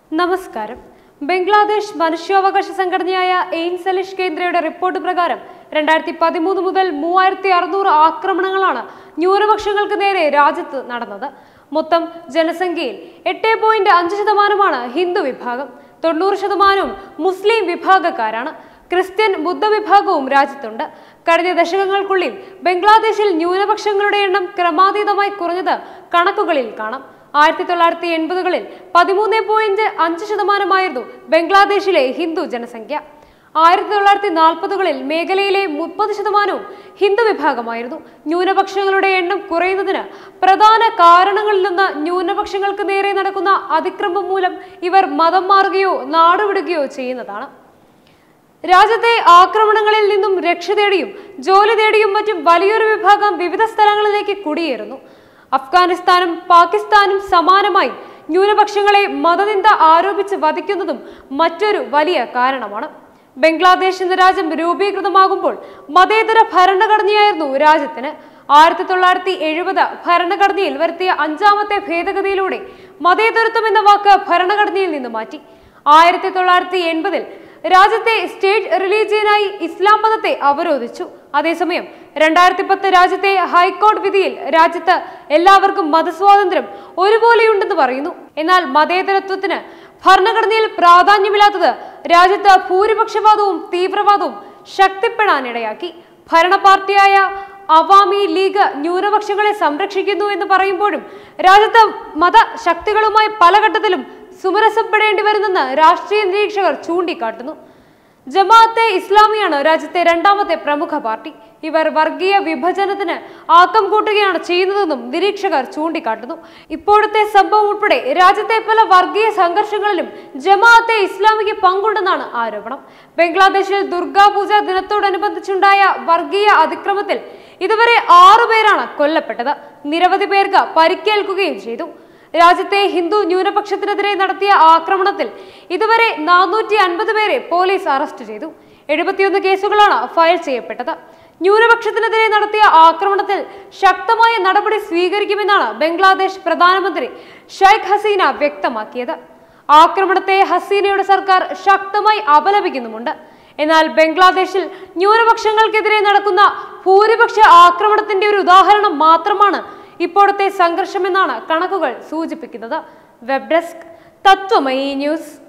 നമസ്കാരം ബംഗ്ലാദേശ് മനുഷ്യാവകാശ സംഘടനയായ എയിൻസലിഷ് കേന്ദ്രയുടെ റിപ്പോർട്ട് പ്രകാരം രണ്ടായിരത്തി പതിമൂന്ന് മുതൽ മൂവായിരത്തി അറുന്നൂറ് ആക്രമണങ്ങളാണ് ന്യൂനപക്ഷങ്ങൾക്ക് നേരെ രാജ്യത്ത് നടന്നത് മൊത്തം ജനസംഖ്യയിൽ എട്ട് പോയിന്റ് അഞ്ച് ശതമാനമാണ് ഹിന്ദു വിഭാഗം തൊണ്ണൂറ് ശതമാനവും മുസ്ലിം വിഭാഗക്കാരാണ് ക്രിസ്ത്യൻ ബുദ്ധ വിഭാഗവും രാജ്യത്തുണ്ട് കഴിഞ്ഞ ദശകങ്ങൾക്കുള്ളിൽ ബംഗ്ലാദേശിൽ ന്യൂനപക്ഷങ്ങളുടെ എണ്ണം ക്രമാതീതമായി കുറഞ്ഞത് കണക്കുകളിൽ കാണാം ആയിരത്തി തൊള്ളായിരത്തി എൺപതുകളിൽ പതിമൂന്ന് പോയിന്റ് അഞ്ച് ശതമാനമായിരുന്നു ബംഗ്ലാദേശിലെ ഹിന്ദു ജനസംഖ്യ ആയിരത്തി തൊള്ളായിരത്തി നാൽപ്പതുകളിൽ മേഖലയിലെ മുപ്പത് ശതമാനവും ഹിന്ദു വിഭാഗമായിരുന്നു ന്യൂനപക്ഷങ്ങളുടെ എണ്ണം കുറയുന്നതിന് പ്രധാന കാരണങ്ങളിലൊന്ന് ന്യൂനപക്ഷങ്ങൾക്ക് നേരെ നടക്കുന്ന അതിക്രമം മൂലം ഇവർ മതം മാറുകയോ നാടുവിടുകയോ ചെയ്യുന്നതാണ് രാജ്യത്തെ ആക്രമണങ്ങളിൽ നിന്നും രക്ഷ തേടിയും ജോലി തേടിയും മറ്റും വലിയൊരു വിഭാഗം വിവിധ സ്ഥലങ്ങളിലേക്ക് കുടിയേറുന്നു അഫ്ഗാനിസ്ഥാനും പാകിസ്ഥാനും സമാനമായി ന്യൂനപക്ഷങ്ങളെ മതനിന്ദ ആരോപിച്ച് വധിക്കുന്നതും മറ്റൊരു വലിയ കാരണമാണ് ബംഗ്ലാദേശ് എന്ന രാജ്യം രൂപീകൃതമാകുമ്പോൾ മതേതര ഭരണഘടനയായിരുന്നു രാജ്യത്തിന് ആയിരത്തി തൊള്ളായിരത്തി എഴുപത് ഭരണഘടനയിൽ വരുത്തിയ അഞ്ചാമത്തെ ഭേദഗതിയിലൂടെ മതേതരത്വം എന്ന വാക്ക് ഭരണഘടനയിൽ നിന്ന് മാറ്റി ആയിരത്തി തൊള്ളായിരത്തി എൺപതിൽ രാജ്യത്തെ സ്റ്റേറ്റ് റിലീജിയനായി ഇസ്ലാം മതത്തെ അവരോധിച്ചു അതേസമയം രണ്ടായിരത്തി പത്ത് രാജ്യത്തെ ഹൈക്കോടതി വിധിയിൽ രാജ്യത്ത് എല്ലാവർക്കും മതസ്വാതന്ത്ര്യം ഒരുപോലെയുണ്ടെന്ന് പറയുന്നു എന്നാൽ മതേതരത്വത്തിന് ഭരണഘടനയിൽ പ്രാധാന്യമില്ലാത്തത് രാജ്യത്ത് ഭൂരിപക്ഷവാദവും തീവ്രവാദവും ശക്തിപ്പെടാനിടയാക്കി ഭരണ പാർട്ടിയായ അവാമി ലീഗ് ന്യൂനപക്ഷങ്ങളെ സംരക്ഷിക്കുന്നു എന്ന് പറയുമ്പോഴും രാജ്യത്ത് മതശക്തികളുമായി പല ഘട്ടത്തിലും സുമരസപ്പെടേണ്ടി വരുന്നെന്ന് രാഷ്ട്രീയ നിരീക്ഷകർ ചൂണ്ടിക്കാട്ടുന്നു ജമാഅത്തെ ഇസ്ലാമിയാണ് രാജ്യത്തെ രണ്ടാമത്തെ പ്രമുഖ പാർട്ടി ഇവർ വർഗീയ വിഭജനത്തിന് ആക്കം കൂട്ടുകയാണ് ചെയ്യുന്നതെന്നും നിരീക്ഷകർ ചൂണ്ടിക്കാട്ടുന്നു ഇപ്പോഴത്തെ സംഭവം ഉൾപ്പെടെ രാജ്യത്തെ പല വർഗീയ സംഘർഷങ്ങളിലും ജമാഅത്തെ ഇസ്ലാമിക്ക് പങ്കുണ്ടെന്നാണ് ആരോപണം ബംഗ്ലാദേശിൽ ദുർഗാപൂജ ദിനത്തോടനുബന്ധിച്ചുണ്ടായ വർഗീയ അതിക്രമത്തിൽ ഇതുവരെ ആറുപേരാണ് കൊല്ലപ്പെട്ടത് നിരവധി പേർക്ക് പരിക്കേൽക്കുകയും ചെയ്തു രാജ്യത്തെ ഹിന്ദു ന്യൂനപക്ഷത്തിനെതിരെ നടത്തിയ ആക്രമണത്തിൽ ഇതുവരെ നാനൂറ്റി അൻപത് പേരെ പോലീസ് അറസ്റ്റ് ചെയ്തു എഴുപത്തിയൊന്ന് കേസുകളാണ് ഫയൽ ചെയ്യപ്പെട്ടത് ന്യൂനപക്ഷത്തിനെതിരെ നടത്തിയ ആക്രമണത്തിൽ ശക്തമായ നടപടി സ്വീകരിക്കുമെന്നാണ് ബംഗ്ലാദേശ് പ്രധാനമന്ത്രി ഷെയ്ഖ് ഹസീന വ്യക്തമാക്കിയത് ആക്രമണത്തെ ഹസീനയുടെ സർക്കാർ ശക്തമായി അപലപിക്കുന്നുമുണ്ട് എന്നാൽ ബംഗ്ലാദേശിൽ ന്യൂനപക്ഷങ്ങൾക്കെതിരെ നടക്കുന്ന ഭൂരിപക്ഷ ആക്രമണത്തിന്റെ ഒരു ഉദാഹരണം മാത്രമാണ് ഇപ്പോഴത്തെ സംഘർഷമെന്നാണ് കണക്കുകൾ സൂചിപ്പിക്കുന്നത് വെബ് ഡെസ്ക് തത്വമയി ന്യൂസ്